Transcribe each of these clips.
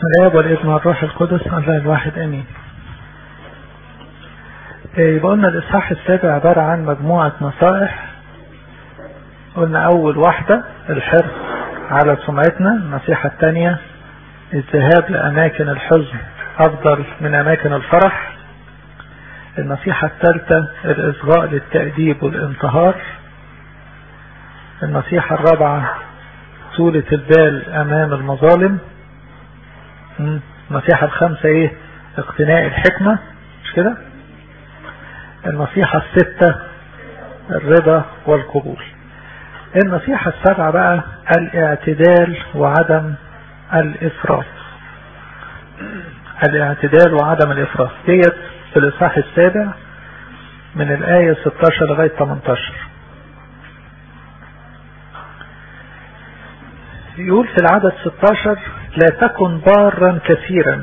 الاب والابن والروح القدس الله الواحد امين يبقى قلنا الاصحاح السابع عبارة عن مجموعة نصائح قلنا اول واحدة الحرص على سمعتنا النصيحة الثانية الذهاب لاماكن الحزن افضل من اماكن الفرح النصيحة الثالثة الاصغاء للتأديب والانتهار النصيحة الرابعة طولة البال امام المظالم النصيحة الخامسة ايه اقتناء الحكمة مش كده النصيحة الستة الرضا والقبول النصيحة السابعة بقى الاعتدال وعدم الافراط الاعتدال وعدم الافراط ديت في الاصحاح السابع من الآية 16 لغاية 18 يقول في العدد 16 لا تكن بارا كثيرا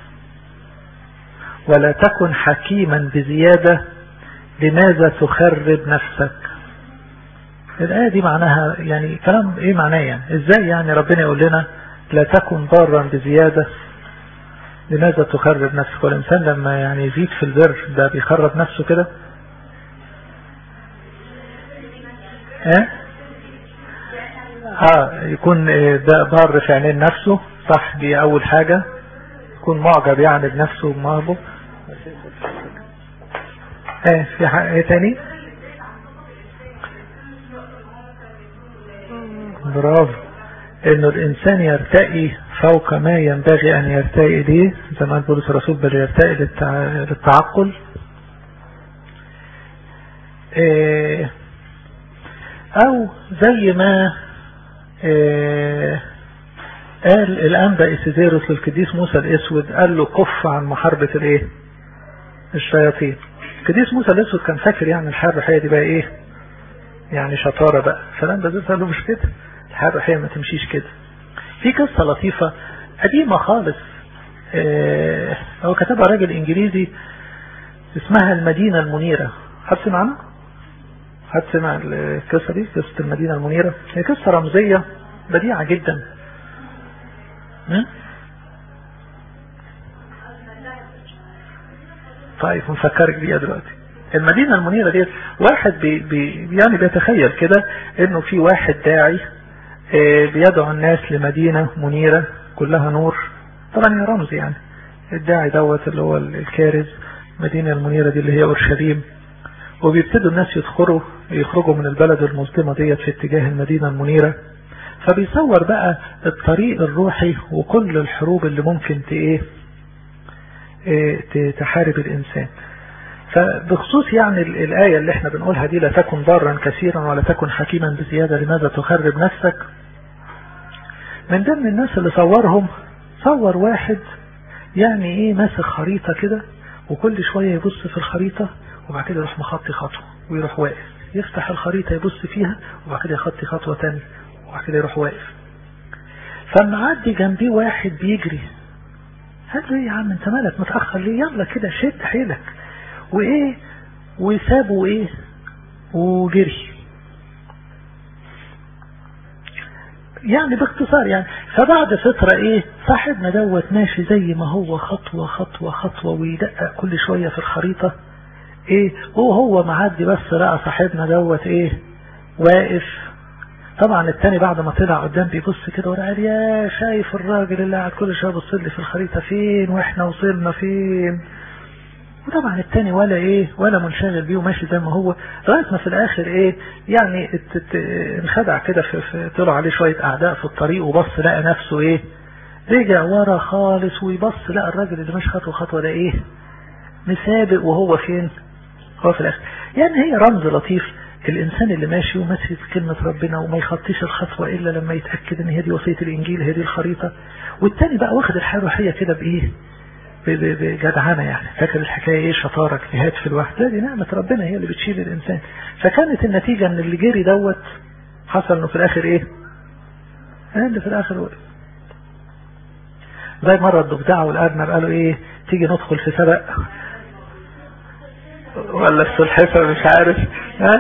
ولا تكن حكيما بزيادة لماذا تخرب نفسك الآية دي معناها يعني كلام ايه معناه يعني ازاي يعني ربنا يقول لنا لا تكن بارا بزيادة لماذا تخرب نفسك والإنسان لما يعني يزيد في البر ده بيخرب نفسه كده اه اه يكون ده بار في عينين نفسه صح دي اول حاجة يكون معجب يعني بنفسه ومهبه ايه في حاجة ايه تاني برافو انه الانسان يرتقي فوق ما ينبغي ان يرتقي ليه زي ما بولس الرسول بل يرتقي للتعقل إيه او زي ما إيه قال الانبا اسيديروس للقديس موسى الاسود قال له كف عن محاربة الايه الشياطين القديس موسى الاسود كان فاكر يعني الحياة الروحية دي بقى ايه يعني شطارة بقى فالانبا اسيديروس قال له مش كده الحياة الروحية ما تمشيش كده في قصة لطيفة قديمة خالص اه هو كتبها راجل انجليزي اسمها المدينة المنيرة حد سمع عنها؟ حد سمع القصة دي قصة المدينة المنيرة هي قصة رمزية بديعة جدا طيب نفكرك بيها دلوقتي المدينة المنيرة دي واحد بي بي يعني بيتخيل كده انه في واحد داعي بيدعو الناس لمدينة منيرة كلها نور طبعا هي رمز يعني الداعي دوت اللي هو الكارز المدينة المنيرة دي اللي هي اورشليم وبيبتدوا الناس يدخلوا يخرجوا من البلد المظلمة ديت في اتجاه المدينة المنيرة فبيصور بقى الطريق الروحي وكل الحروب اللي ممكن ايه تحارب الانسان فبخصوص يعني الآية اللي احنا بنقولها دي لا تكن ضارا كثيرا ولا تكن حكيما بزيادة لماذا تخرب نفسك من ضمن الناس اللي صورهم صور واحد يعني ايه ماسك خريطة كده وكل شوية يبص في الخريطة وبعد كده يروح مخطي خطوة ويروح واقف يفتح الخريطة يبص فيها وبعد كده يخطي خطوة تانية وبعد كده يروح واقف فمعدي جنبيه واحد بيجري قال له ايه يا عم انت مالك متأخر ليه يلا كده شد حيلك وايه وسابه ايه وجري يعني باختصار يعني فبعد فترة ايه صاحبنا دوت ماشي زي ما هو خطوة خطوة خطوة ويدقق كل شوية في الخريطة ايه وهو معدي بس لقى صاحبنا دوت ايه واقف طبعا التاني بعد ما طلع قدام بيبص كده ورا قال يا شايف الراجل اللي قاعد كل شويه يبص لي في الخريطه فين واحنا وصلنا فين وطبعا التاني ولا ايه ولا منشغل بيه وماشي زي ما هو لغايه ما في الاخر ايه يعني انخدع كده في, في طلع عليه شويه اعداء في الطريق وبص لقى نفسه ايه رجع ورا خالص ويبص لقى الراجل اللي ماشي خطوه خطوه ده ايه مسابق وهو فين هو في الاخر يعني هي رمز لطيف الإنسان اللي ماشي وماسك كلمة ربنا وما يخطيش الخطوة إلا لما يتأكد إن هي دي وصية الإنجيل هي دي الخريطة والتاني بقى واخد الحياة الروحية كده بإيه بجدعنة يعني فاكر الحكاية إيه شطارة اجتهاد في الواحد لا دي نعمة ربنا هي اللي بتشيل الإنسان فكانت النتيجة إن اللي جري دوت حصل إنه في الآخر إيه اللي في الآخر وقف زي مرة الضفدعة والأرنب قالوا إيه تيجي ندخل في سبق ولا السلحفة مش عارف ها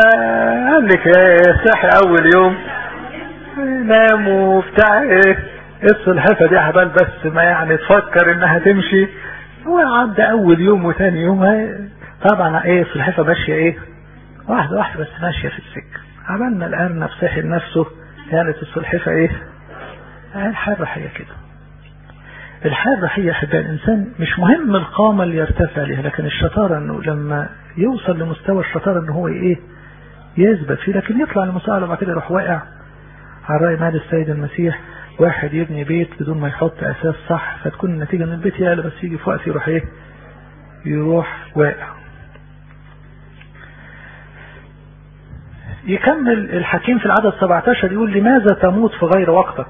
فقال لك صاحي اول يوم نام وبتاع ايه السلحفة دي عبال بس ما يعني تفكر انها تمشي وعدى اول يوم وثاني يوم طبعا ايه السلحفة ماشية ايه واحدة واحدة بس ماشية في السكة عبال ما الارنب ساحل نفسه كانت السلحفة ايه الحياة الرحية كده الحياة الرحية أحباء الإنسان مش مهم القامة اللي يرتفع لها لكن الشطارة أنه لما يوصل لمستوى الشطارة أنه هو إيه يثبت فيه لكن يطلع لمستوى بعد كده يروح واقع على رأي مال السيد المسيح واحد يبني بيت بدون ما يحط أساس صح فتكون النتيجة أن البيت يعلى بس يجي في وقت يروح إيه يروح واقع يكمل الحكيم في العدد 17 يقول لماذا تموت في غير وقتك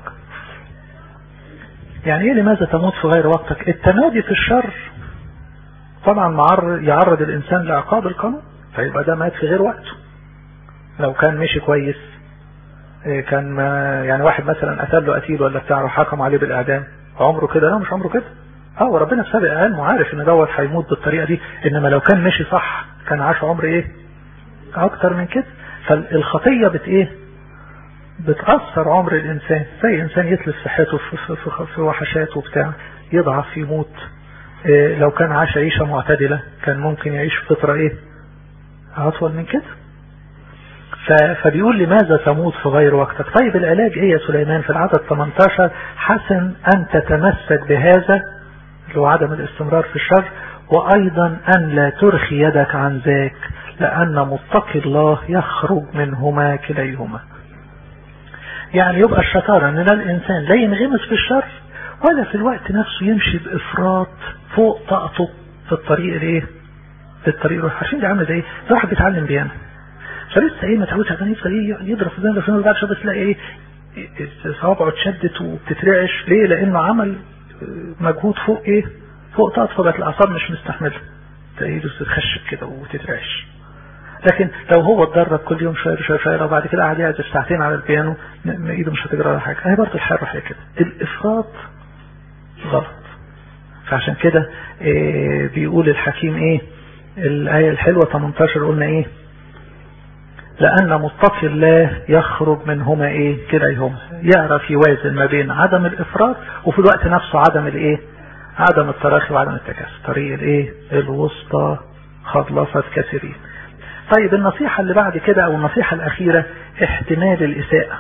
يعني ايه لماذا تموت في غير وقتك التمادي في الشر طبعا يعرض الانسان لعقاب القانون فيبقى ده مات في غير وقته لو كان مشي كويس كان ما يعني واحد مثلا قتل له قتيل ولا بتاع وحكم عليه بالاعدام عمره كده لا مش عمره كده اه وربنا في سابق علمه عارف ان دوت هيموت بالطريقه دي انما لو كان مشي صح كان عاش عمر ايه اكتر من كده فالخطيه بت ايه بتأثر عمر الإنسان زي إنسان يتلف صحته في, في, في, في وحشات وبتاع يضعف يموت إيه لو كان عاش عيشة معتدلة كان ممكن يعيش في فترة إيه أطول من كده فبيقول لماذا تموت في غير وقتك طيب العلاج إيه يا سليمان في العدد 18 حسن أن تتمسك بهذا اللي هو عدم الاستمرار في الشر وأيضا أن لا ترخي يدك عن ذاك لأن متقي الله يخرج منهما كليهما يعني يبقى الشطارة ان لا الانسان لا ينغمس في الشر ولا في الوقت نفسه يمشي بافراط فوق طاقته في الطريق الايه في الطريق الروح عشان دي عامله زي واحد بيتعلم بيانو فلسه ايه ما تعودش عشان يفضل ايه يضرب في البيانو عشان بعد شويه تلاقي ايه صوابعه اتشدت وبتترعش ليه لانه عمل مجهود فوق ايه فوق طاقته فبقت الاعصاب مش مستحمله تلاقي ايده تتخشب كده وتترعش لكن لو هو اتدرب كل يوم شويه شويه شويه وبعد كده قعد يعزف ساعتين على البيانو ايده مش هتجرى ولا حاجه هي برضه الحياه الروحيه كده الافراط غلط فعشان كده إيه بيقول الحكيم ايه الايه الحلوه 18 قلنا ايه لأن متقي الله يخرج منهما ايه كليهما يعرف يوازن ما بين عدم الإفراط وفي الوقت نفسه عدم الايه عدم التراخي وعدم التكاسل طريق الايه الوسطى خلصت كثيرين طيب النصيحة اللي بعد كده او النصيحة الاخيرة احتمال الاساءة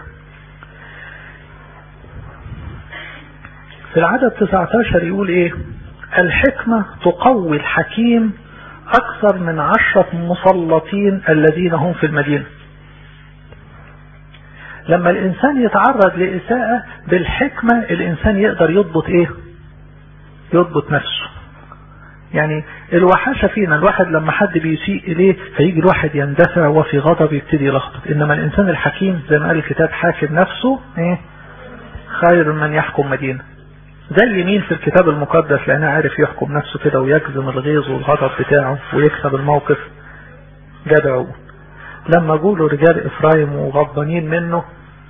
في العدد 19 يقول ايه الحكمة تقوي الحكيم اكثر من عشرة مسلطين الذين هم في المدينة لما الانسان يتعرض لاساءة بالحكمة الانسان يقدر يضبط ايه يضبط نفسه يعني الوحشة فينا الواحد لما حد بيسيء إليه فيجي الواحد يندفع وفي غضب يبتدي يلخبط إنما الإنسان الحكيم زي ما قال الكتاب حاكم نفسه إيه خير من يحكم مدينة ده اليمين في الكتاب المقدس لأنه عارف يحكم نفسه كده ويجزم الغيظ والغضب بتاعه ويكسب الموقف جدعوا لما قولوا رجال إفرايم وغضبانين منه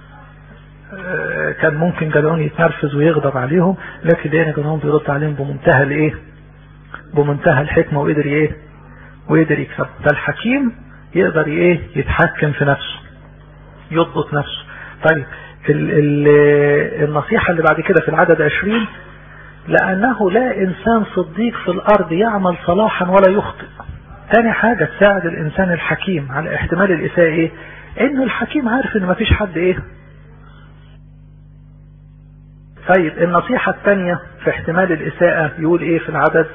كان ممكن جدعون يتنرفز ويغضب عليهم لكن لقينا جدعون بيرد عليهم بمنتهى الايه بمنتهى الحكمة وقدر ايه وقدر يكسب ده الحكيم يقدر ايه يتحكم في نفسه يضبط نفسه طيب ال ال النصيحة اللي بعد كده في العدد عشرين لأنه لا إنسان صديق في الأرض يعمل صلاحا ولا يخطئ تاني حاجة تساعد الإنسان الحكيم على احتمال الإساءة إيه إنه الحكيم عارف إن مفيش حد إيه طيب النصيحة الثانية في احتمال الإساءة يقول إيه في العدد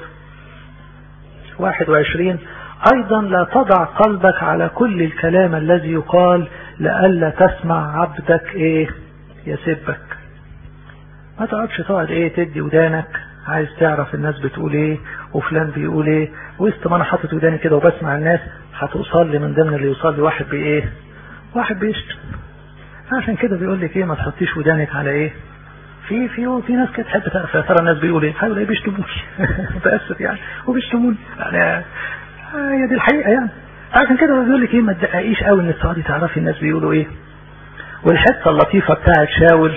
21 أيضا لا تضع قلبك على كل الكلام الذي يقال لئلا تسمع عبدك إيه يسبك ما تقعدش تقعد إيه تدي ودانك عايز تعرف الناس بتقول إيه وفلان بيقول إيه وسط ما أنا حاطط وداني كده وبسمع الناس هتوصل لي من ضمن اللي يوصل لي واحد بإيه واحد بيشتم عشان كده بيقول لك إيه ما تحطيش ودانك على إيه في في في ناس كده تحب تعرف يا ترى الناس بيقولوا ايه هيقولوا ايه بيشتموني متاسف يعني وبيشتموني يعني هي دي الحقيقه يعني عشان كده بيقول لك ايه ما تدققيش قوي ان تقعدي تعرفي الناس بيقولوا ايه والحته اللطيفه بتاعت شاول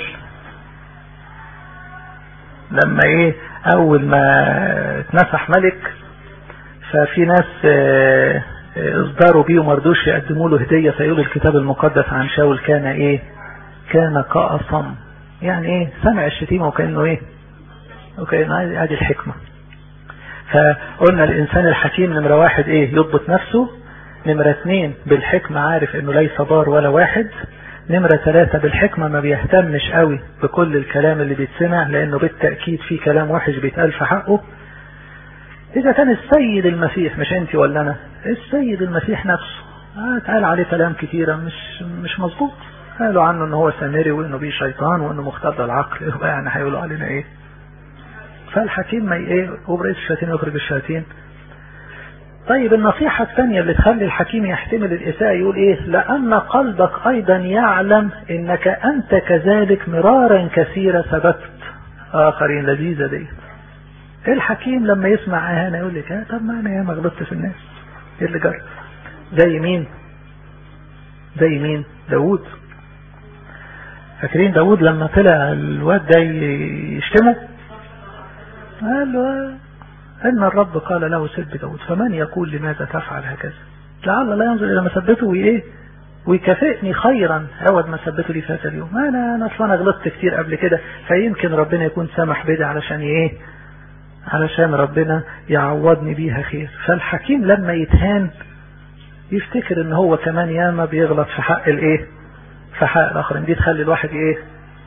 لما ايه اول ما اتنسح ملك ففي ناس اصدروا بيه وما رضوش يقدموا له هديه فيقول الكتاب المقدس عن شاول كان ايه كان كأصم يعني ايه سمع الشتيمة وكأنه ايه وكأنه ادي الحكمة فقلنا الانسان الحكيم نمرة واحد ايه يضبط نفسه نمرة اثنين بالحكمة عارف انه ليس ضار ولا واحد نمرة ثلاثة بالحكمة ما بيهتمش قوي بكل الكلام اللي بيتسمع لانه بالتأكيد في كلام وحش بيتقال في حقه اذا كان السيد المسيح مش انت ولا انا السيد المسيح نفسه اتقال عليه كلام كتيرة مش مش مظبوط قالوا عنه ان هو سامري وانه بيه شيطان وانه مختل العقل يبقى يعني هيقولوا علينا ايه فالحكيم ما ايه وبرئيس الشياطين يخرج الشياطين طيب النصيحة الثانية اللي تخلي الحكيم يحتمل الإساءة يقول إيه لأن قلبك أيضا يعلم إنك أنت كذلك مرارا كثيرة ثبت آخرين لذيذة دي الحكيم لما يسمع أهانة يقول لك آه طب ما أنا ياما غلطت في الناس إيه اللي جرى زي مين زي مين داوود فاكرين داوود لما طلع الواد ده يشتمه قال له إن الرب قال له سب داود فمن يقول لماذا تفعل هكذا لعل لا ينظر إلى مسبته وإيه ويكافئني خيرا عوض ما ثبته لي في هذا اليوم أنا أنا أصلا غلطت كتير قبل كده فيمكن ربنا يكون سمح بدا علشان إيه علشان ربنا يعوضني بيها خير فالحكيم لما يتهان يفتكر ان هو كمان ياما بيغلط في حق الايه في حق الاخرين دي تخلي الواحد ايه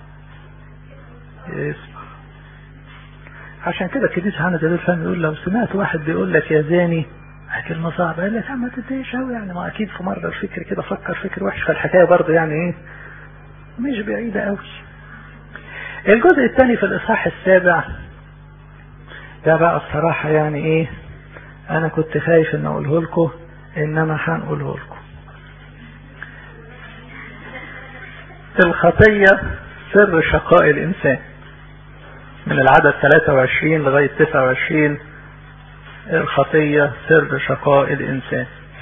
يسمع عشان كده القديس هانا جلال فهم يقول لو سمعت واحد بيقول لك يا زاني كلمة صعبة قال لك ما تديش قوي يعني ما اكيد في مرة الفكر كده فكر فكر وحش فالحكاية برضه يعني ايه مش بعيدة قوي الجزء الثاني في الاصحاح السابع ده بقى الصراحة يعني ايه انا كنت خايف ان اقوله لكم انما هنقوله لكم الخطية سر شقاء الانسان من العدد 23 لغاية 29 الخطية سر شقاء الإنسان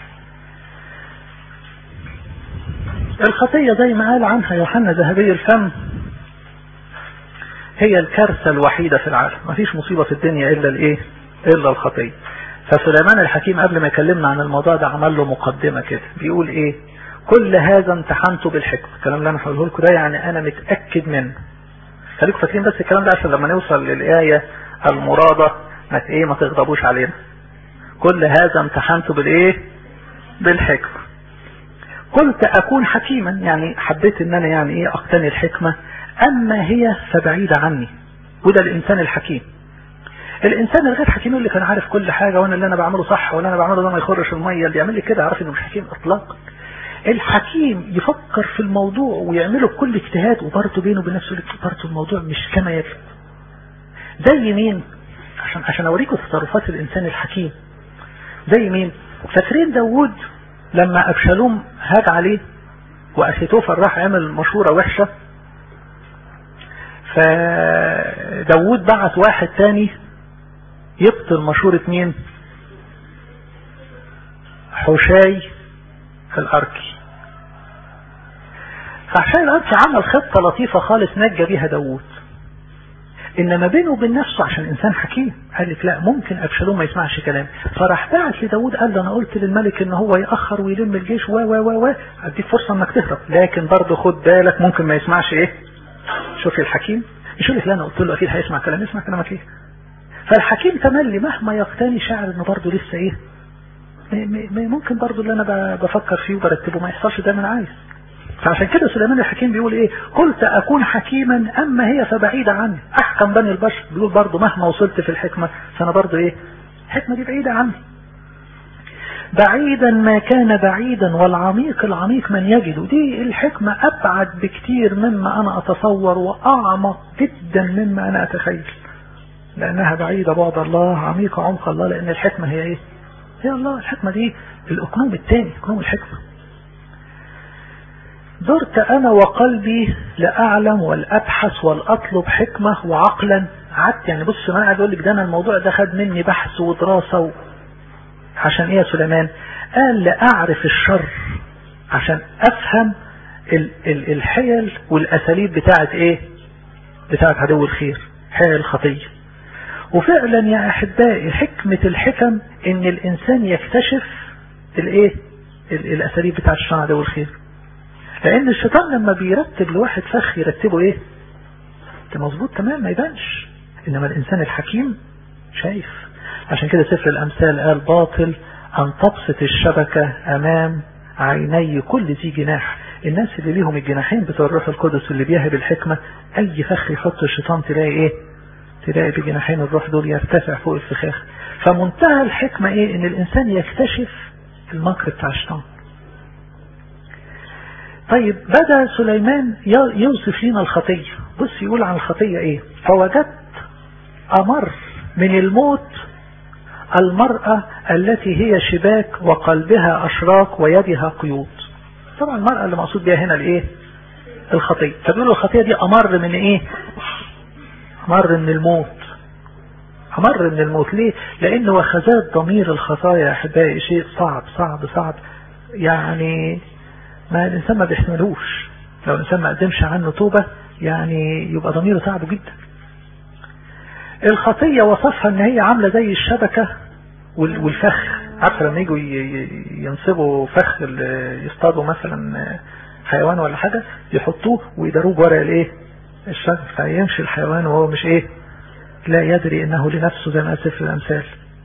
الخطية زي ما قال عنها يوحنا ذهبي الفم هي الكارثة الوحيدة في العالم ما فيش مصيبة في الدنيا إلا الإيه إلا الخطية فسليمان الحكيم قبل ما يكلمنا عن الموضوع ده عمل له مقدمة كده بيقول إيه كل هذا امتحنته بالحكمة الكلام اللي أنا هقوله لكم ده يعني أنا متأكد منه خليكم فاكرين بس الكلام ده عشان لما نوصل للآية المرادة ما ايه ما تغضبوش علينا كل هذا امتحنته بالايه بالحكمة قلت اكون حكيما يعني حبيت ان انا يعني ايه اقتني الحكمة اما هي فبعيدة عني وده الانسان الحكيم الانسان الغير حكيم اللي كان عارف كل حاجة وانا اللي انا بعمله صح وانا اللي بعمله ده ما يخرش المية اللي يعمل لي كده عارف انه مش حكيم اطلاقا الحكيم يفكر في الموضوع ويعمله بكل اجتهاد وبرضه بينه وبين نفسه برضه الموضوع مش كما يجب زي مين عشان عشان اوريكم تصرفات الانسان الحكيم زي مين فاكرين داوود لما ابشالوم هاج عليه واخيتوفر راح عمل مشورة وحشة فداوود بعت واحد تاني يبطل مشورة مين حشاي الاركي فحشاي الاركي عمل خطة لطيفة خالص نجى بيها داوود انما بينه وبين نفسه عشان انسان حكيم قال لك لا ممكن ابشالوم ما يسمعش كلام فراح بعت لداود قال له انا قلت للملك ان هو ياخر ويلم الجيش و و و و اديك فرصه انك تهرب لكن برضه خد بالك ممكن ما يسمعش ايه شوفي الحكيم مش يقول لك لا انا قلت له اكيد هيسمع كلام يسمع كلامك ايه فالحكيم تملي مهما يقتني شاعر انه برضه لسه ايه ممكن برضه اللي انا بفكر فيه وبرتبه ما يحصلش ده انا عايز فعشان كده سليمان الحكيم بيقول ايه قلت اكون حكيما اما هي فبعيدة عني احكم بني البشر بيقول برضه مهما وصلت في الحكمة فانا برضه ايه الحكمة دي بعيدة عني بعيدا ما كان بعيدا والعميق العميق من يجد دي الحكمة ابعد بكتير مما انا اتصور واعمق جدا مما انا اتخيل لانها بعيدة بعد الله عميقة عمق الله لان الحكمة هي ايه هي الله الحكمة دي الاقنوم الثاني اقنوم الحكمة درت أنا وقلبي لأعلم والأبحث والأطلب حكمة وعقلا قعدت يعني بص ما قاعد أقول لك ده أنا الموضوع ده خد مني بحث ودراسة و... عشان إيه يا سليمان؟ قال لأعرف الشر عشان أفهم ال... ال... الحيل والأساليب بتاعت إيه؟ بتاعت عدو الخير حيل الخطية وفعلا يا أحبائي حكمة الحكم إن الإنسان يكتشف الإيه؟ ال... الأساليب بتاعت الشر عدو الخير لان الشيطان لما بيرتب لواحد فخ يرتبه ايه ده مظبوط تمام ما يبانش انما الانسان الحكيم شايف عشان كده سفر الامثال قال باطل ان تبسط الشبكة امام عيني كل ذي جناح الناس اللي ليهم الجناحين بتوع الروح القدس واللي بيهب الحكمة اي فخ يحط الشيطان تلاقي ايه تلاقي بجناحين الروح دول يرتفع فوق الفخاخ فمنتهى الحكمة ايه ان الانسان يكتشف المكر بتاع الشيطان طيب بدأ سليمان يوصف لنا الخطية بص يقول عن الخطية ايه فوجدت امر من الموت المرأة التي هي شباك وقلبها اشراك ويدها قيود طبعا المرأة اللي مقصود بها هنا الايه الخطية فبيقولوا الخطية دي امر من ايه امر من الموت امر من الموت ليه لان وخزات ضمير الخطايا يا احبائي شيء صعب صعب صعب يعني ما الانسان ما بيحملوش لو الانسان ما قدمش عنه توبة يعني يبقى ضميره تعبه جدا الخطية وصفها ان هي عاملة زي الشبكة والفخ عارفة لما يجوا ينصبوا فخ يصطادوا مثلا حيوان ولا حاجة يحطوه ويداروه بورق الايه الشجر فيمشي الحيوان وهو مش ايه لا يدري انه لنفسه زي ما سفر الامثال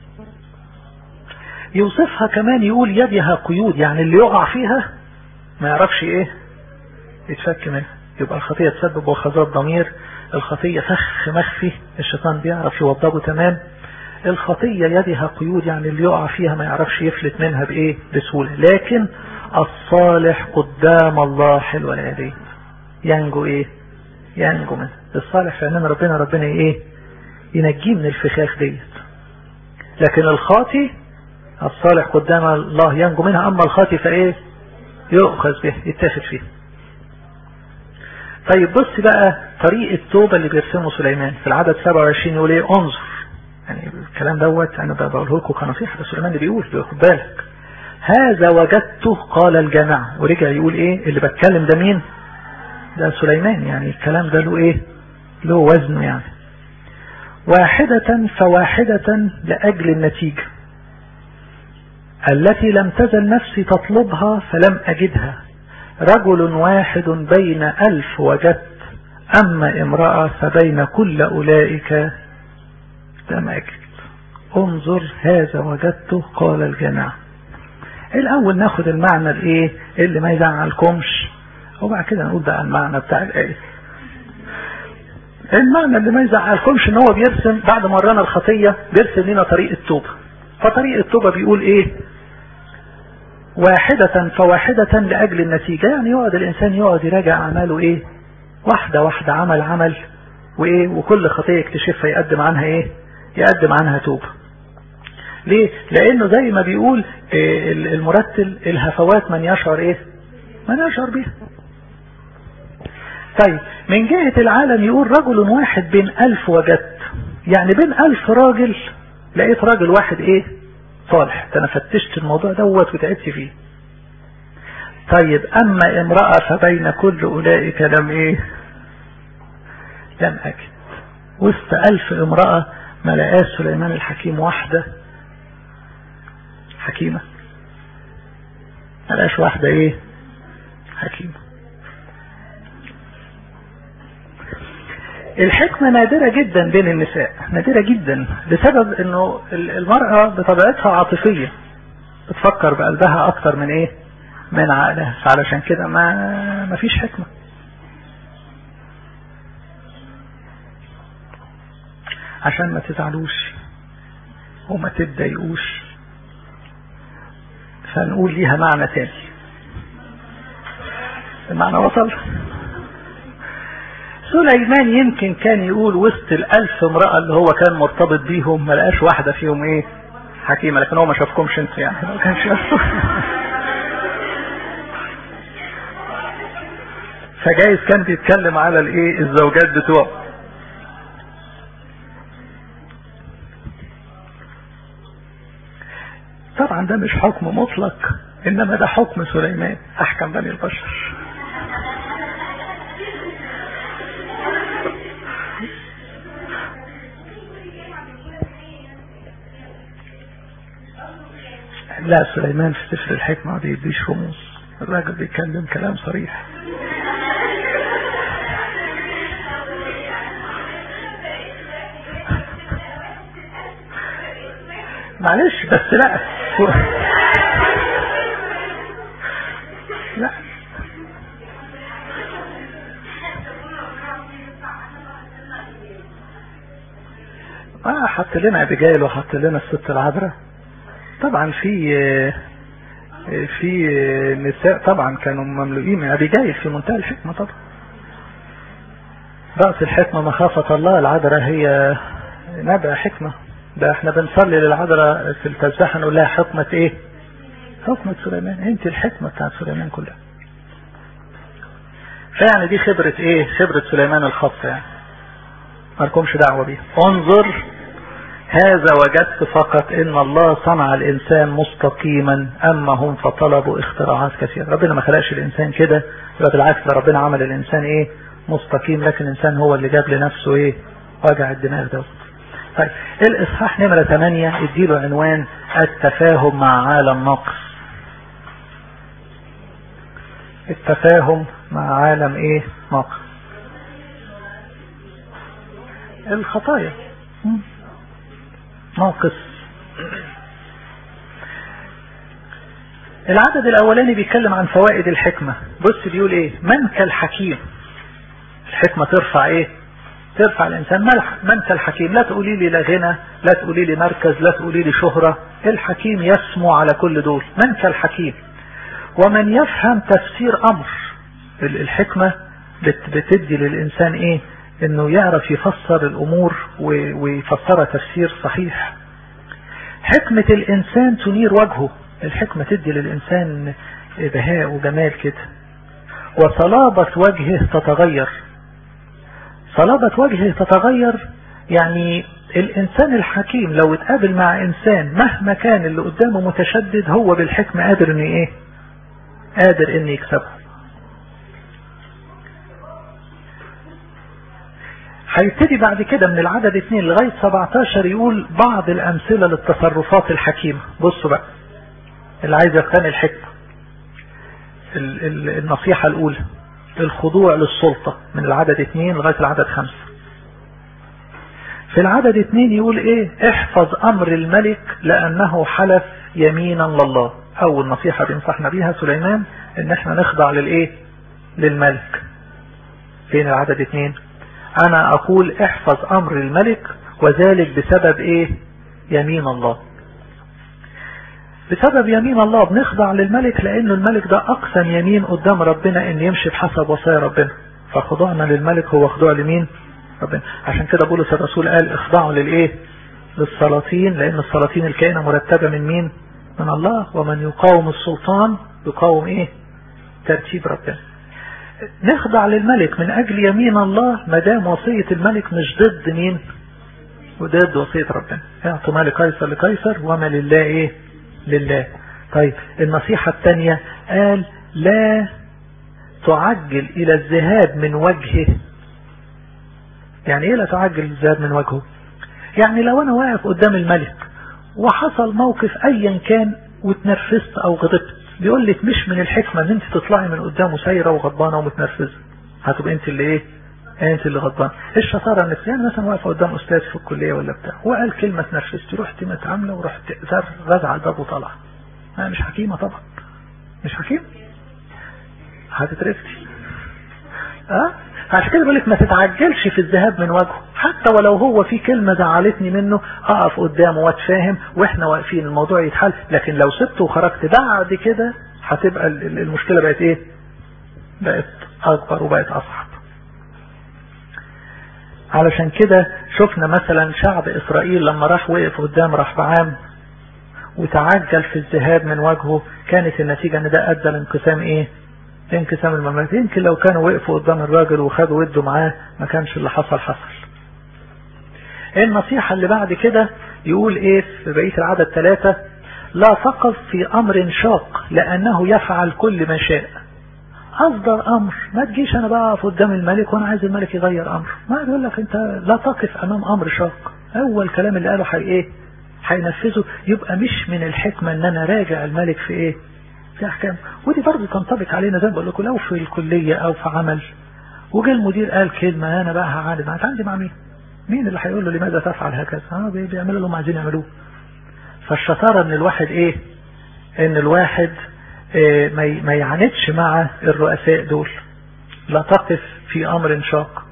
يوصفها كمان يقول يدها قيود يعني اللي يقع فيها ما يعرفش ايه يتفك منها يبقى الخطية تسبب وخزات ضمير الخطية فخ مخفي الشيطان بيعرف يوضبه تمام الخطية يدها قيود يعني اللي يقع فيها ما يعرفش يفلت منها بايه بسهولة لكن الصالح قدام الله حلو اليدين ينجو ايه ينجو منه الصالح في عيننا ربنا ربنا ايه ينجيه من الفخاخ ديت لكن الخاطي الصالح قدام الله ينجو منها اما الخاطي فايه يؤخذ به يتاخد فيه طيب بص بقى طريق التوبة اللي بيرسمه سليمان في العدد 27 يقول ايه انظر يعني الكلام دوت انا بقوله لكم كنصيحة ده سليمان اللي بيقول بياخد بالك هذا وجدته قال الجماعة ورجع يقول ايه اللي بتكلم ده مين ده سليمان يعني الكلام ده له ايه له وزنه يعني واحدة فواحدة لأجل النتيجة التي لم تزل نفسي تطلبها فلم أجدها رجل واحد بين ألف وجدت أما امرأة فبين كل أولئك لم أجد انظر هذا وجدته قال الجماعة الأول ناخد المعنى الإيه اللي ما يزعلكمش وبعد كده نقول بقى المعنى بتاع الآية المعنى اللي ما يزعلكمش ان هو بيرسم بعد ما ورانا الخطية بيرسم لنا طريق التوبة فطريق التوبة بيقول ايه واحدة فواحدة لأجل النتيجة يعني يقعد الإنسان يقعد يراجع أعماله إيه واحدة واحدة عمل عمل وإيه وكل خطية يكتشفها يقدم عنها إيه يقدم عنها توبة ليه لأنه زي ما بيقول إيه المرتل الهفوات من يشعر إيه من يشعر بيها طيب من جهة العالم يقول رجل واحد بين ألف وجدت يعني بين ألف راجل لقيت راجل واحد إيه صالح انا فتشت الموضوع دوت وتعبت فيه طيب اما امرأة فبين كل اولئك لم ايه لم اجد وسط الف امرأة ما لقاش سليمان الحكيم واحدة حكيمة ما لقاش واحدة ايه حكيمة الحكمة نادرة جدا بين النساء نادرة جدا بسبب انه المرأة بطبيعتها عاطفية بتفكر بقلبها اكتر من ايه من عقلها فعلشان كده ما ما فيش حكمة عشان ما تزعلوش وما تتضايقوش فنقول ليها معنى تاني المعنى وصل سليمان يمكن كان يقول وسط الألف امرأة اللي هو كان مرتبط بيهم ما لقاش واحدة فيهم ايه حكيمة لكن هو ما شافكمش انت يعني ما كانش فجايز كان بيتكلم على الايه الزوجات بتوعه طبعا ده مش حكم مطلق انما ده حكم سليمان احكم بني البشر لا سليمان في سفر الحكمة ما بيديش رموز الراجل بيتكلم كلام صريح معلش بس لا لا اه حط لنا ابيجايل وحط لنا الست العذراء طبعا في في نساء طبعا كانوا مملوئين من ابيجايل في منتهى الحكمه طبعا رأس الحكمة مخافة الله العذراء هي نبع حكمة ده احنا بنصلي للعذراء في التسبيحة نقول لها حكمة ايه حكمة سليمان انت الحكمة بتاعت سليمان كلها فيعني دي خبرة ايه خبرة سليمان الخاصة يعني مالكمش دعوة بيها انظر هذا وجدت فقط ان الله صنع الانسان مستقيما اما هم فطلبوا اختراعات كثيرة ربنا ما خلقش الانسان كده يبقى بالعكس ده ربنا عمل الانسان ايه مستقيم لكن الانسان هو اللي جاب لنفسه ايه وجع الدماغ ده طيب الاصحاح نمرة 8 اديله عنوان التفاهم مع عالم ناقص التفاهم مع عالم ايه ناقص الخطايا ناقص العدد الاولاني بيتكلم عن فوائد الحكمة بص بيقول ايه من كالحكيم الحكمة ترفع ايه ترفع الانسان من كالحكيم لا تقولي لي لا غنى لا تقولي لي مركز لا تقولي لي شهرة الحكيم يسمو على كل دول من كالحكيم ومن يفهم تفسير امر الحكمة بتدي للانسان ايه انه يعرف يفسر الامور ويفسرها تفسير صحيح حكمة الانسان تنير وجهه الحكمة تدي للانسان بهاء وجمال كده وصلابة وجهه تتغير صلابة وجهه تتغير يعني الانسان الحكيم لو اتقابل مع انسان مهما كان اللي قدامه متشدد هو بالحكمة قادر ان ايه قادر ان يكسبه هيبتدي بعد كده من العدد 2 لغاية 17 يقول بعض الامثلة للتصرفات الحكيمة بصوا بقى اللي عايز يقتني الحكمة النصيحة الاولى الخضوع للسلطة من العدد 2 لغاية العدد 5 في العدد 2 يقول ايه احفظ امر الملك لانه حلف يمينا لله اول نصيحة بينصحنا بيها سليمان ان احنا نخضع للايه للملك فين العدد 2 انا اقول احفظ امر الملك وذلك بسبب ايه يمين الله بسبب يمين الله بنخضع للملك لانه الملك ده اقسم يمين قدام ربنا ان يمشي بحسب وصايا ربنا فخضوعنا للملك هو خضوع لمين ربنا عشان كده بولس الرسول قال اخضعوا للايه للسلاطين لان السلاطين الكائنة مرتبة من مين من الله ومن يقاوم السلطان يقاوم ايه ترتيب ربنا نخضع للملك من اجل يمين الله ما دام وصية الملك مش ضد مين وضد وصية ربنا اعطوا ما لقيصر لقيصر وما لله ايه لله طيب النصيحة الثانية قال لا تعجل الى الذهاب من وجهه يعني ايه لا تعجل الذهاب من وجهه يعني لو انا واقف قدام الملك وحصل موقف ايا كان واتنرفزت او غضبت بيقول لك مش من الحكمة ان انت تطلعي من قدامه سايرة وغضبانة ومتنرفزة هتبقى انت اللي ايه انت اللي غضبان الشطارة انك يعني مثلا واقفة قدام استاذ في الكلية ولا بتاع وقال كلمة تنرفزت رحت متعاملة ورحت غاز على الباب وطلع مش حكيمة طبعا مش حكيم هتترفتي اه عشان كده بقول لك ما تتعجلش في الذهاب من وجهه حتى ولو هو في كلمة زعلتني منه اقف قدامه واتفاهم واحنا واقفين الموضوع يتحل لكن لو سبته وخرجت بعد كده هتبقى المشكلة بقت ايه بقت اكبر وبقت اصعب علشان كده شفنا مثلا شعب اسرائيل لما راح وقف قدام رحبعام وتعجل في الذهاب من وجهه كانت النتيجة ان ده ادى لانقسام ايه انقسام المملكة يمكن لو كانوا وقفوا قدام الراجل وخدوا وده معاه ما كانش اللي حصل حصل النصيحة اللي بعد كده يقول ايه في بقية العدد ثلاثة لا تقف في امر شاق لانه يفعل كل ما شاء اصدر امر ما تجيش انا بقى اقف قدام الملك وانا عايز الملك يغير امر ما بيقول لك انت لا تقف امام امر شاق اول كلام اللي قاله حي ايه هينفذه يبقى مش من الحكمة ان انا راجع الملك في ايه في احكام ودي برضه تنطبق علينا زي ما بقول لكم لو في الكلية او في عمل وجه المدير قال كلمة انا بقى هعاند هتعندي مع مين مين اللي هيقول له لماذا تفعل هكذا اه بيعملوا اللي هم عايزين يعملوه فالشطارة ان الواحد ايه ان الواحد إيه ما يعاندش مع الرؤساء دول لا تقف في امر شاق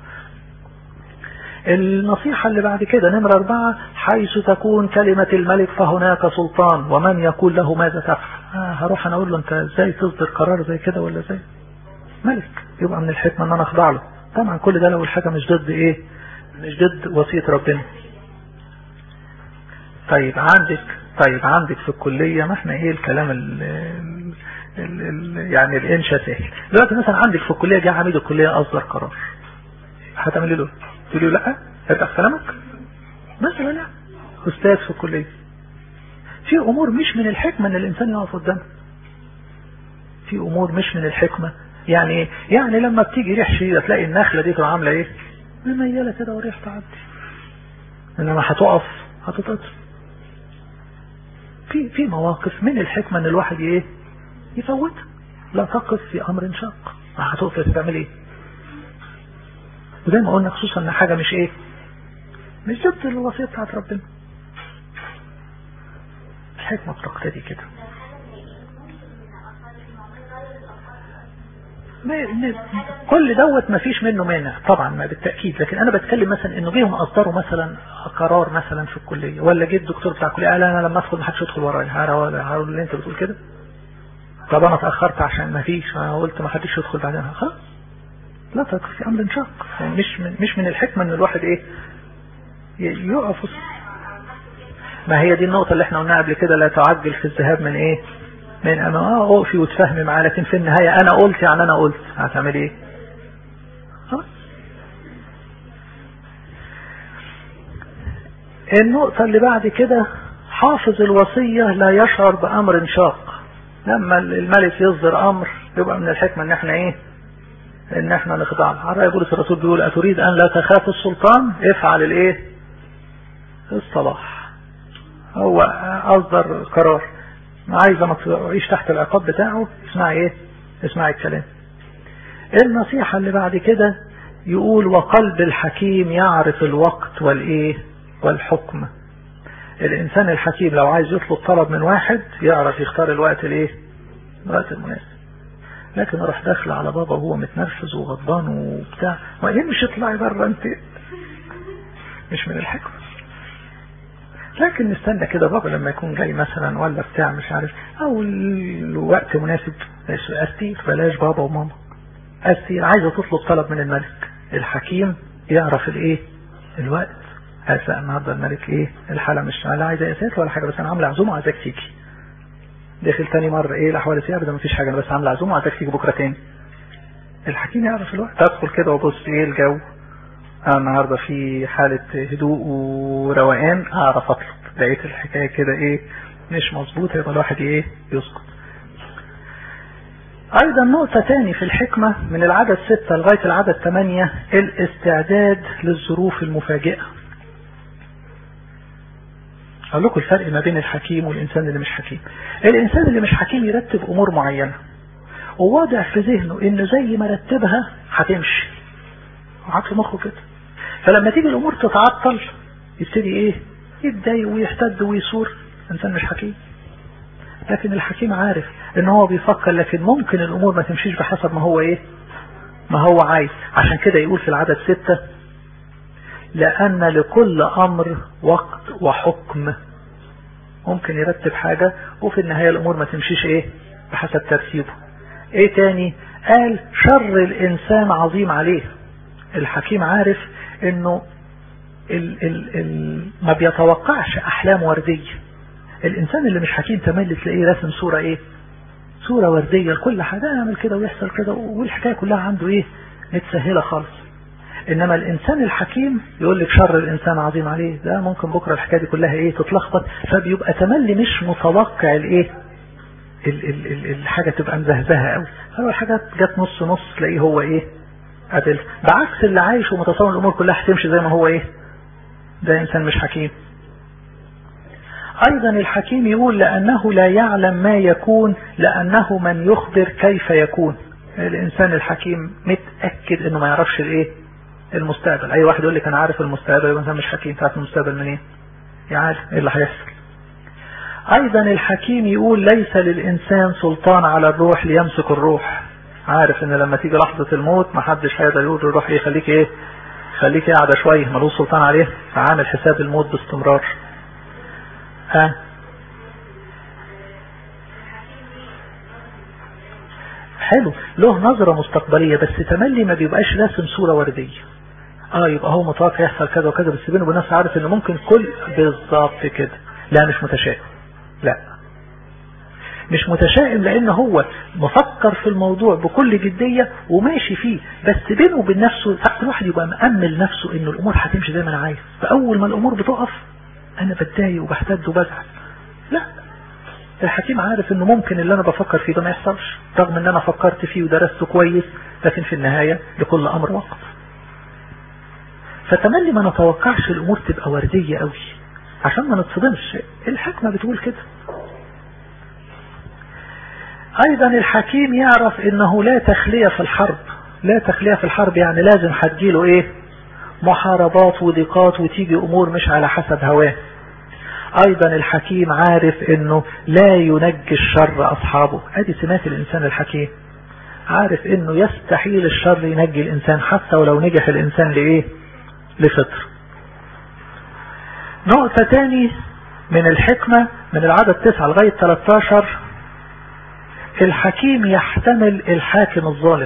النصيحة اللي بعد كده نمرة أربعة حيث تكون كلمة الملك فهناك سلطان ومن يقول له ماذا تفعل آه هروح أنا أقول له أنت إزاي تصدر قرار زي كده ولا زي ملك يبقى من الحكمة أن أنا أخضع له طبعا كل ده لو الحاجة مش ضد إيه مش ضد وصية ربنا طيب عندك طيب عندك في الكلية ما احنا ايه الكلام ال ال ال يعني الانشا سهل دلوقتي مثلا عندك في الكلية جه عميد الكلية اصدر قرار هتعملي له تقولي له لا ارجع في كلامك مثلا لا استاذ في الكلية في امور مش من الحكمة ان الانسان يقف قدامها في امور مش من الحكمة يعني يعني لما بتيجي ريح شديدة تلاقي النخلة دي تبقى عاملة ايه مميلة كده وريح تعدي انما هتقف هتتقطع في في مواقف من الحكمة ان الواحد ايه يفوت لا تقف في امر شاق هتقف تعمل ايه وزي ما قلنا خصوصا ان حاجة مش ايه مش ضد الوصية بتاعت ربنا الحكمة بتقتدي كده ما كل دوت ما فيش منه مانع طبعا ما بالتأكيد لكن انا بتكلم مثلا انه جيهم اصدروا مثلا قرار مثلا في الكلية ولا جه الدكتور بتاع الكلية قال انا لما ادخل ما حدش يدخل ورايا هقول اللي انت بتقول كده طب انا اتأخرت عشان ما فيش انا قلت ما حدش يدخل بعدين خلاص لا تقف في امر شاق يعني مش من مش من الحكمة ان الواحد ايه يقف ما هي دي النقطة اللي احنا قلناها قبل كده لا تعجل في الذهاب من ايه من انا اه اقفي وتفهمي معاه لكن في النهاية انا قلت يعني انا قلت هتعمل ايه ها النقطة اللي بعد كده حافظ الوصية لا يشعر بامر شاق لما الملك يصدر امر يبقى من الحكمة ان احنا ايه ان احنا نخضع له على بولس الرسول بيقول اتريد ان لا تخاف السلطان افعل الايه الصلاح هو اصدر قرار عايزة ما تعيش تحت العقاب بتاعه اسمعي ايه اسمعي الكلام النصيحة اللي بعد كده يقول وقلب الحكيم يعرف الوقت والايه والحكم الانسان الحكيم لو عايز يطلب طلب من واحد يعرف يختار الوقت الايه الوقت المناسب لكن اروح داخل على بابا وهو متنرفز وغضبان وبتاع وبعدين مش اطلعي بره انت مش من الحكمه لكن نستنى كده بابا لما يكون جاي مثلا ولا بتاع مش عارف او الوقت مناسب استير بلاش بابا وماما استير عايزة تطلب طلب من الملك الحكيم يعرف الايه الوقت هسه النهارده الملك ايه الحالة مش لا عايزة يسات ولا حاجة بس انا عاملة عزومة عايزاك تيجي داخل تاني مرة ايه الاحوال السيئة ده مفيش حاجة انا بس عاملة عزومة عايزاك تيجي بكرة تاني الحكيم يعرف الوقت ادخل كده وابص ايه الجو أنا النهاردة في حالة هدوء وروقان أعرف أطلب لقيت الحكاية كده إيه مش مظبوط يبقى الواحد إيه يسكت أيضا نقطة تاني في الحكمة من العدد ستة لغاية العدد ثمانية الاستعداد للظروف المفاجئة أقول لكم الفرق ما بين الحكيم والإنسان اللي مش حكيم الإنسان اللي مش حكيم يرتب أمور معينة وواضع في ذهنه إنه زي ما رتبها هتمشي وعاد في مخه كده فلما تيجي الامور تتعطل يبتدي ايه يتضايق ويحتد ويثور انسان مش حكيم لكن الحكيم عارف ان هو بيفكر لكن ممكن الامور ما تمشيش بحسب ما هو ايه ما هو عايز عشان كده يقول في العدد ستة لان لكل امر وقت وحكم ممكن يرتب حاجة وفي النهاية الامور ما تمشيش ايه بحسب ترتيبه ايه تاني قال شر الانسان عظيم عليه الحكيم عارف انه ال ال ال ما بيتوقعش احلام وردية الانسان اللي مش حكيم تملي تلاقيه راسم صورة ايه صورة وردية لكل حاجة يعمل كده ويحصل كده والحكاية كلها عنده ايه متسهلة خالص انما الانسان الحكيم يقول لك شر الانسان عظيم عليه ده ممكن بكرة الحكاية دي كلها ايه تتلخبط فبيبقى تملي مش متوقع الايه ال ال ال الحاجة تبقى مزهزهة قوي فلو الحاجات جت نص نص تلاقيه هو ايه قتل بعكس اللي عايش ومتصور الامور كلها هتمشي زي ما هو ايه ده انسان مش حكيم ايضا الحكيم يقول لانه لا يعلم ما يكون لانه من يخبر كيف يكون الانسان الحكيم متأكد انه ما يعرفش الايه المستقبل اي واحد يقول لك انا عارف المستقبل يبقى انسان مش حكيم تعرف المستقبل منين إيه؟ يعرف ايه اللي هيحصل ايضا الحكيم يقول ليس للانسان سلطان على الروح ليمسك الروح عارف ان لما تيجي لحظة الموت محدش هيقدر يقول الروح ايه خليك ايه خليك قاعدة شوية ملوش سلطان عليه فعامل حساب الموت باستمرار ها حلو له نظرة مستقبلية بس تملي ما بيبقاش راسم صورة وردية اه يبقى هو متوقع يحصل كذا وكذا بس بينه وبين نفسه عارف ان ممكن كل بالظبط كده لا مش متشائم لا مش متشائم لان هو مفكر في الموضوع بكل جدية وماشي فيه بس بينه وبين نفسه ساعات الواحد يبقى مأمل نفسه ان الامور هتمشي زي ما انا عايز فاول ما الامور بتقف انا بتضايق وبحتد وبزعل لا الحكيم عارف انه ممكن اللي انا بفكر فيه ده ما يحصلش رغم ان انا فكرت فيه ودرسته كويس لكن في النهاية لكل امر وقت فتملي ما نتوقعش الامور تبقى وردية قوي عشان ما نتصدمش الحكمة بتقول كده ايضا الحكيم يعرف انه لا تخلية في الحرب لا تخلية في الحرب يعني لازم هتجيله ايه محاربات وضيقات وتيجي امور مش على حسب هواه ايضا الحكيم عارف انه لا ينجي الشر اصحابه ادي سمات الانسان الحكيم عارف انه يستحيل الشر ينجي الانسان حتى ولو نجح الانسان لايه لفطر نقطة تاني من الحكمة من العدد 9 لغاية 13 الحكيم يحتمل الحاكم الظالم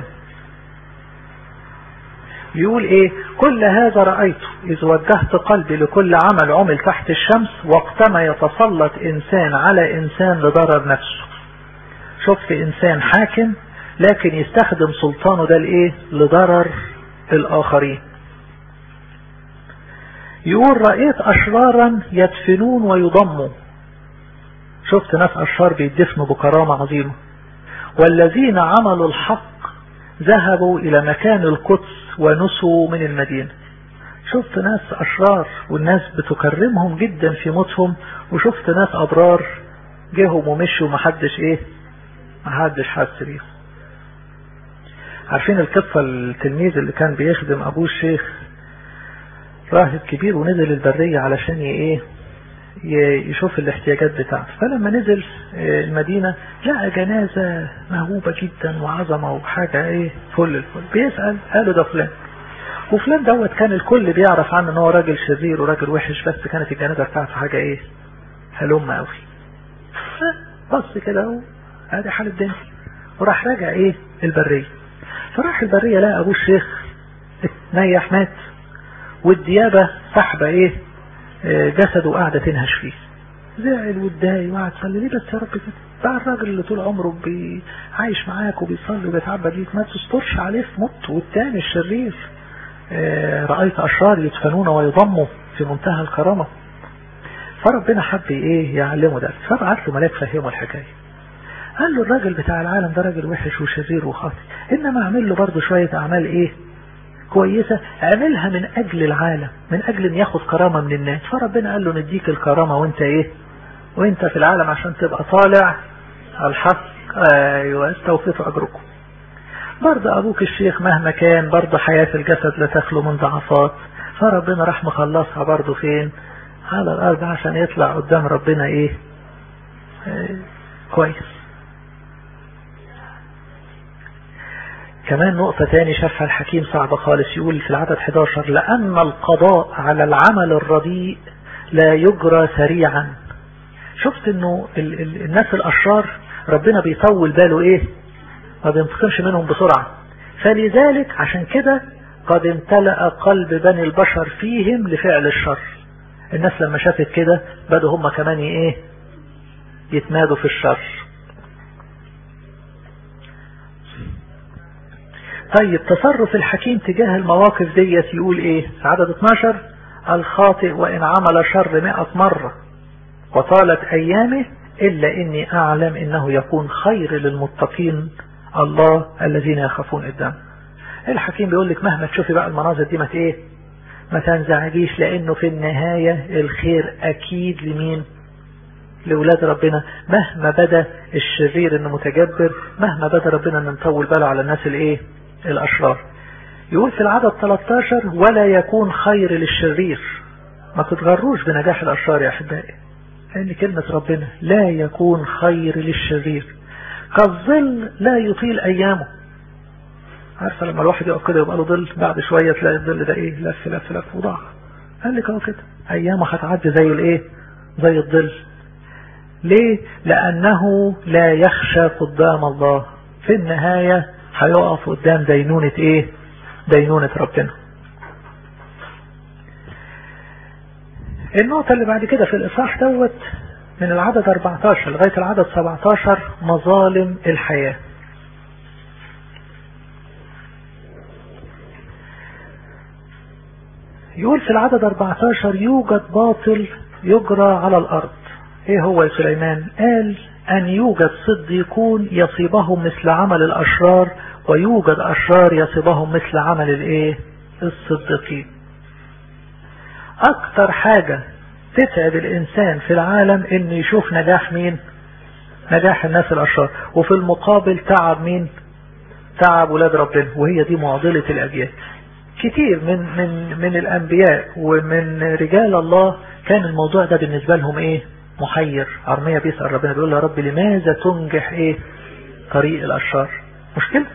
يقول ايه كل هذا رأيته اذ وجهت قلبي لكل عمل عمل تحت الشمس وقتما يتسلط انسان على انسان لضرر نفسه شفت انسان حاكم لكن يستخدم سلطانه ده لايه لضرر الاخرين يقول رأيت اشرارا يدفنون ويضموا شفت ناس اشرار بيدفنوا بكرامة عظيمة والذين عملوا الحق ذهبوا الى مكان القدس ونسوا من المدينة شفت ناس أشرار والناس بتكرمهم جدا في موتهم وشفت ناس أبرار جيهم ومشوا ومحدش إيه محدش حس بيهم عارفين القصة التلميذ اللي كان بيخدم أبوه الشيخ راهب كبير ونزل البرية علشان إيه يشوف الاحتياجات بتاعته فلما نزل المدينة لقى جنازة مهوبة جدا وعظمة وحاجة ايه فل الفل بيسأل قالوا ده فلان وفلان دوت كان الكل بيعرف عنه ان هو راجل شرير وراجل وحش بس كانت الجنازة بتاعته حاجة ايه هلمة قوي بص كده ادي حال الدنيا وراح راجع ايه البرية فراح البرية لقى ابوه الشيخ اتنيح مات والديابة سحبة ايه جسده قاعدة تنهش فيه زعل واتضايق وقعد صلي ليه بس يا رب كده بقى الراجل اللي طول عمره بي عايش معاك وبيصلي وبيتعبد ليك ما تسترش عليه في موت والتاني الشرير آه رأيت أشرار يدفنون ويضموا في منتهى الكرامة فربنا حب ايه يعلمه ده فبعت له ملاك فهمه الحكاية قال له الراجل بتاع العالم ده راجل وحش وشرير وخاطئ انما اعمل له برضه شوية اعمال ايه كويسة اعملها من اجل العالم من اجل ان ياخد كرامة من الناس فربنا قال له نديك الكرامة وانت ايه وانت في العالم عشان تبقى طالع الحق ايوه استوفيتوا اجركم برضه ابوك الشيخ مهما كان برضه حياة الجسد لا تخلو من ضعفات فربنا راح مخلصها برضه فين على الارض عشان يطلع قدام ربنا ايه, إيه كويس كمان نقطة تاني شافها الحكيم صعبة خالص يقول في العدد 11 لأن القضاء على العمل الرديء لا يجرى سريعا شفت انه ال ال الناس الاشرار ربنا بيطول باله ايه ما بينتقمش منهم بسرعة فلذلك عشان كده قد امتلأ قلب بني البشر فيهم لفعل الشر الناس لما شافت كده بدوا هم كمان ايه يتمادوا في الشر طيب تصرف الحكيم تجاه المواقف ديت يقول ايه عدد 12 الخاطئ وان عمل شر مئة مرة وطالت ايامه الا اني اعلم انه يكون خير للمتقين الله الذين يخافون الدم الحكيم بيقول لك مهما تشوفي بقى المناظر دي ما ايه ما تنزعجيش لانه في النهاية الخير اكيد لمين لولاد ربنا مهما بدا الشرير انه متجبر مهما بدا ربنا انه مطول باله على الناس الايه الاشرار يقول في العدد 13 ولا يكون خير للشرير ما تتغروش بنجاح الاشرار يا احبائي لأن كلمة ربنا لا يكون خير للشرير كالظل لا يطيل أيامه عارفة لما الواحد يقف كده يبقى له ظل بعد شوية تلاقي الظل ده ايه لف لف لف وضاع قال لك اهو كده ايامه هتعدي زي الايه زي الظل ليه لانه لا يخشى قدام الله في النهاية هيقف قدام دينونة ايه دينونة ربنا النقطة اللي بعد كده في الإصحاح دوت من العدد 14 لغاية العدد 17 مظالم الحياة يقول في العدد 14 يوجد باطل يجرى على الأرض ايه هو يا سليمان قال أن يوجد صديقون يصيبهم مثل عمل الأشرار ويوجد أشرار يصيبهم مثل عمل الايه الصديقين أكتر حاجة تتعب الإنسان في العالم إن يشوف نجاح مين نجاح الناس الأشرار وفي المقابل تعب مين تعب ولاد ربنا وهي دي معضلة الأجيال كتير من من من الأنبياء ومن رجال الله كان الموضوع ده بالنسبة لهم إيه محير عرمية بيسأل ربنا بيقول له يا رب لماذا تنجح إيه طريق الأشرار مشكلة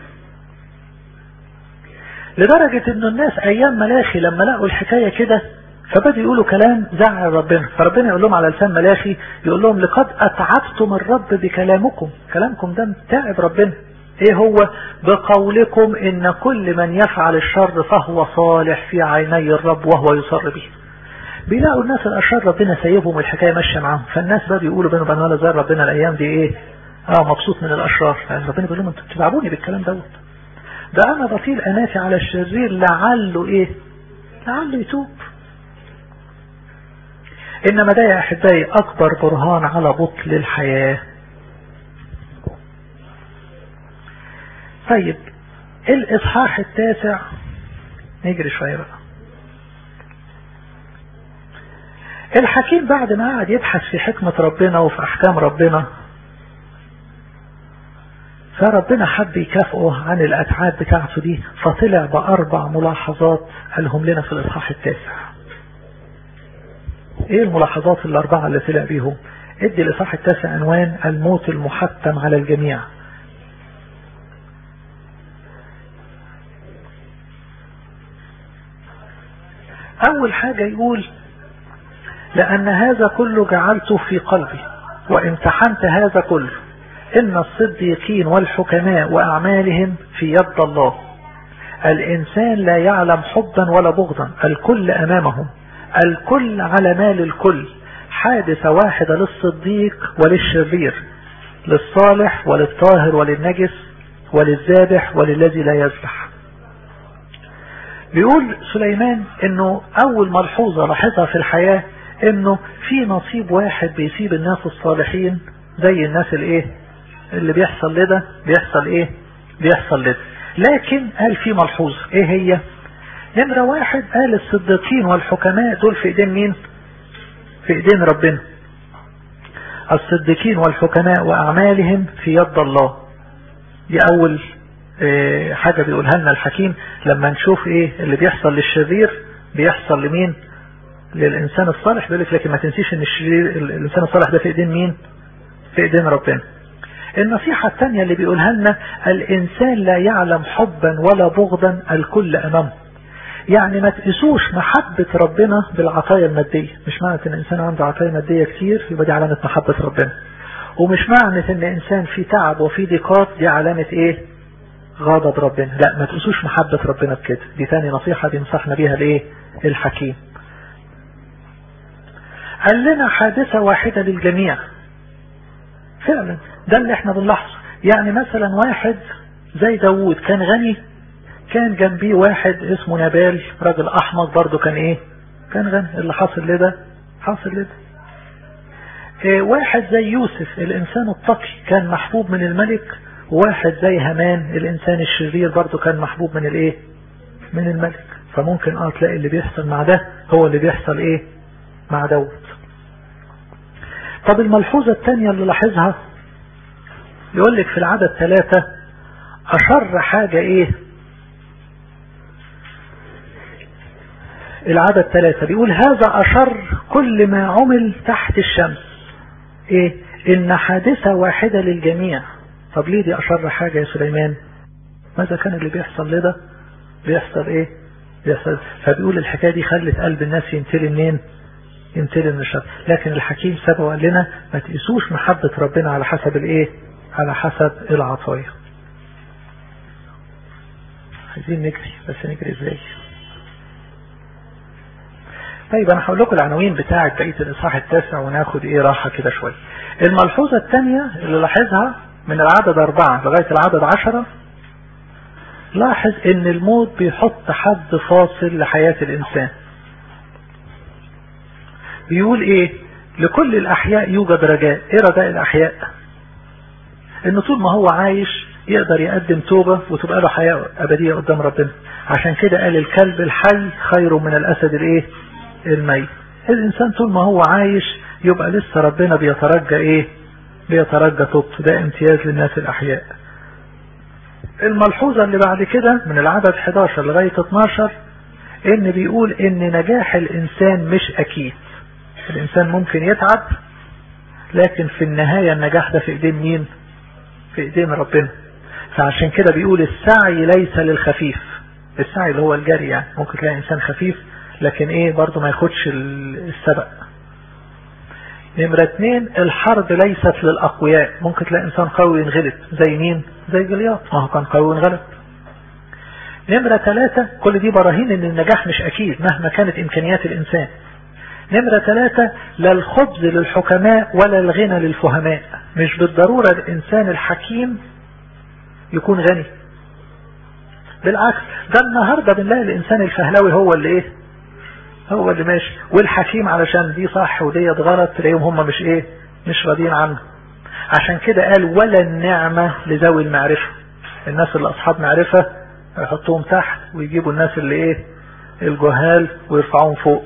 لدرجة إنه الناس أيام ملاخي لما لقوا الحكاية كده فبدأوا يقولوا كلام زعل ربنا فربنا يقول لهم على لسان ملاخي يقول لهم لقد أتعبتم الرب بكلامكم كلامكم ده تعب ربنا ايه هو بقولكم ان كل من يفعل الشر فهو صالح في عيني الرب وهو يصر به بيلاقوا الناس الاشرار ربنا سايبهم والحكايه ماشيه معاهم فالناس بقى بيقولوا بينه وبين ولا زي ربنا الايام دي ايه اه مبسوط من الاشرار يعني ربنا بيقول لهم انتوا بتتعبوني بالكلام دوت ده انا بطيل اناتي على الشرير لعله ايه لعله يتوب انما ده يا احبائي اكبر برهان على بطل الحياه طيب الاصحاح التاسع نجري شويه بقى الحكيم بعد ما قعد يبحث في حكمة ربنا وفي احكام ربنا فربنا حب يكافئه عن الاتعاب بتاعته دي فطلع باربع ملاحظات قالهم لنا في الاصحاح التاسع ايه الملاحظات الاربعة اللي طلع بيهم ادي الاصحاح التاسع عنوان الموت المحتم على الجميع اول حاجة يقول لان هذا كله جعلته في قلبي وامتحنت هذا كله ان الصديقين والحكماء واعمالهم في يد الله الانسان لا يعلم حبا ولا بغضا الكل امامهم الكل على مال الكل حادثة واحدة للصديق وللشرير للصالح وللطاهر وللنجس وللذابح وللذي لا يذبح بيقول سليمان انه اول ملحوظة لاحظها في الحياة انه في نصيب واحد بيسيب الناس الصالحين زي الناس الايه اللي بيحصل لده بيحصل ايه بيحصل لده لكن قال في ملحوظة ايه هي نمرة واحد قال الصديقين والحكماء دول في ايدين مين في ايدين ربنا الصديقين والحكماء واعمالهم في يد الله دي اول اه حاجة بيقولها لنا الحكيم لما نشوف ايه اللي بيحصل للشرير بيحصل لمين للانسان الصالح بيقول لك لكن ما تنسيش ان الشرير الانسان الصالح ده في ايدين مين في ايدين ربنا النصيحة الثانية اللي بيقولها لنا الانسان لا يعلم حبا ولا بغضا الكل امامه يعني ما تقيسوش محبة ربنا بالعطايا المادية مش معنى ان الانسان عنده عطايا مادية كتير يبقى دي علامة محبة ربنا ومش معنى ان انسان في تعب وفي ضيقات دي علامة ايه غضب ربنا لا ما تقيسوش محبة ربنا بكده دي تاني نصيحة بينصحنا بيها الايه الحكيم قال لنا حادثة واحدة للجميع فعلا ده اللي احنا بنلاحظه يعني مثلا واحد زي داوود كان غني كان جنبيه واحد اسمه نبال راجل احمق برضه كان ايه كان غني اللي حاصل لده حاصل لده إيه واحد زي يوسف الانسان التقي كان محبوب من الملك وواحد زي همان الانسان الشرير برضه كان محبوب من الايه من الملك فممكن اه تلاقي اللي بيحصل مع ده هو اللي بيحصل ايه مع دوت طب الملحوظة الثانية اللي لاحظها يقول لك في العدد ثلاثة أشر حاجة إيه العدد ثلاثة بيقول هذا أشر كل ما عمل تحت الشمس ايه ان حادثة واحدة للجميع طب ليه دي اشر حاجة يا سليمان ماذا كان اللي بيحصل لده بيحصل ايه بيحصل فبيقول الحكاية دي خلت قلب الناس يمتلي منين يمتلي من الشر لكن الحكيم سبق وقال لنا ما تقيسوش محبة ربنا على حسب الايه على حسب العطايا عايزين نجري بس نجري ازاي طيب انا هقول لكم العناوين بتاعه بقيه الاصحاح التاسع وناخد ايه راحه كده شويه الملحوظه الثانيه اللي لاحظها من العدد أربعة لغاية العدد عشرة لاحظ ان الموت بيحط حد فاصل لحياة الانسان بيقول ايه لكل الاحياء يوجد رجاء ايه رجاء الاحياء ان طول ما هو عايش يقدر يقدم توبة وتبقى له حياة ابدية قدام ربنا عشان كده قال الكلب الحي خير من الاسد الايه الميت الانسان طول ما هو عايش يبقى لسه ربنا بيترجى ايه بيترجى توبته ده امتياز للناس الاحياء الملحوظة اللي بعد كده من العدد 11 لغاية 12 ان بيقول ان نجاح الانسان مش اكيد الانسان ممكن يتعب لكن في النهاية النجاح ده في ايدين مين في ايدين ربنا فعشان كده بيقول السعي ليس للخفيف السعي اللي هو الجري يعني ممكن تلاقي انسان خفيف لكن ايه برضه ما ياخدش السبق نمرة اتنين الحرب ليست للأقوياء ممكن تلاقي إنسان قوي ينغلب زي مين زي جلياط ما هو كان قوي وانغلب نمرة ثلاثة كل دي براهين ان النجاح مش اكيد مهما كانت امكانيات الانسان نمرة ثلاثة لا الخبز للحكماء ولا الغنى للفهماء مش بالضرورة الانسان الحكيم يكون غني بالعكس ده النهاردة بنلاقي الانسان الفهلاوي هو اللي ايه هو اللي ماشي والحكيم علشان دي صح وديت غلط تلاقيهم هم مش ايه مش راضيين عنه عشان كده قال ولا النعمة لذوي المعرفة الناس اللي اصحاب معرفة يحطوهم تحت ويجيبوا الناس اللي ايه الجهال ويرفعوهم فوق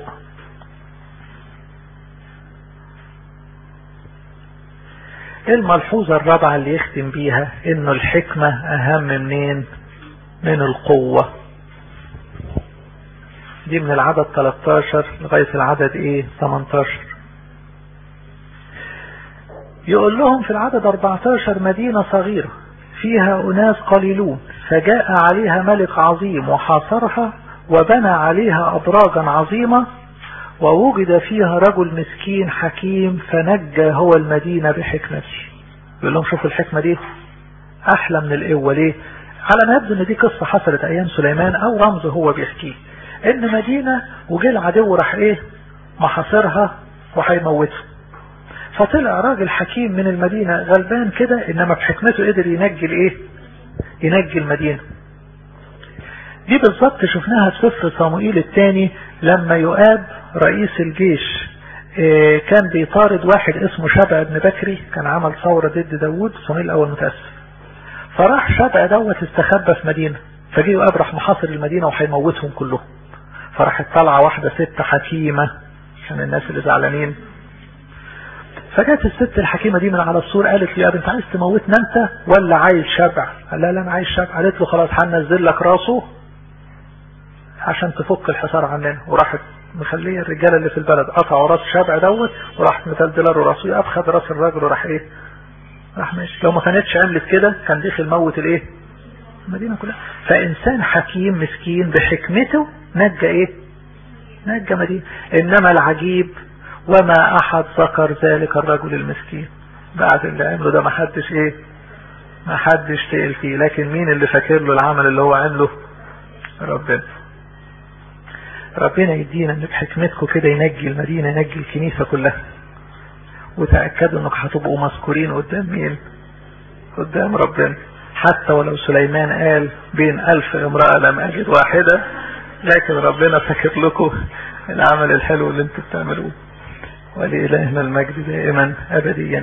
الملحوظة الرابعة اللي يختم بيها انه الحكمة اهم منين من القوة دي من العدد 13 لغاية العدد ايه 18 يقول لهم في العدد 14 مدينة صغيرة فيها أناس قليلون فجاء عليها ملك عظيم وحاصرها وبنى عليها أبراجا عظيمة ووجد فيها رجل مسكين حكيم فنجى هو المدينة بحكمته يقول لهم شوفوا الحكمة دي أحلى من القوة ليه على ما يبدو ان دي قصة حصلت ايام سليمان او رمز هو بيحكيه ان مدينة وجه العدو راح ايه محاصرها وهيموته فطلع راجل حكيم من المدينة غلبان كده انما بحكمته قدر ينجي الايه ينجي المدينة دي بالظبط شفناها في سفر صموئيل الثاني لما يؤاب رئيس الجيش إيه كان بيطارد واحد اسمه شبع بن بكري كان عمل ثورة ضد داوود صموئيل الاول متأسف فراح شبع دوت استخبى في مدينة فجي يؤاب راح محاصر المدينة وهيموتهم كلهم فراحت طالعة واحدة ست حكيمة عشان الناس اللي زعلانين فجت الست الحكيمة دي من على السور قالت لي انت عايز تموتنا انت ولا عايز شبع قال لا لا انا عايز شبع قالت له خلاص هنزل لك راسه عشان تفك الحصار عننا وراحت مخليه الرجاله اللي في البلد قطعوا راس شبع دوت وراحت مدلدله له راسه يقف خد راس الراجل وراح ايه راح ماشي لو ما كانتش عملت كده كان دخل موت الايه المدينه كلها فانسان حكيم مسكين بحكمته نجى ايه نجى مدينه انما العجيب وما احد ذكر ذلك الرجل المسكين بعد اللي عمله ده ما حدش ايه ما حدش تقل فيه لكن مين اللي فاكر له العمل اللي هو عمله ربنا ربنا يدينا ان بحكمتكم كده ينجي المدينة ينجي الكنيسة كلها وتأكدوا انك هتبقوا مذكورين قدام مين قدام ربنا حتى ولو سليمان قال بين ألف امرأة لم أجد واحدة لكن ربنا فاكر لكم العمل الحلو اللي انتم بتعملوه ولإلهنا المجد دائما أبديا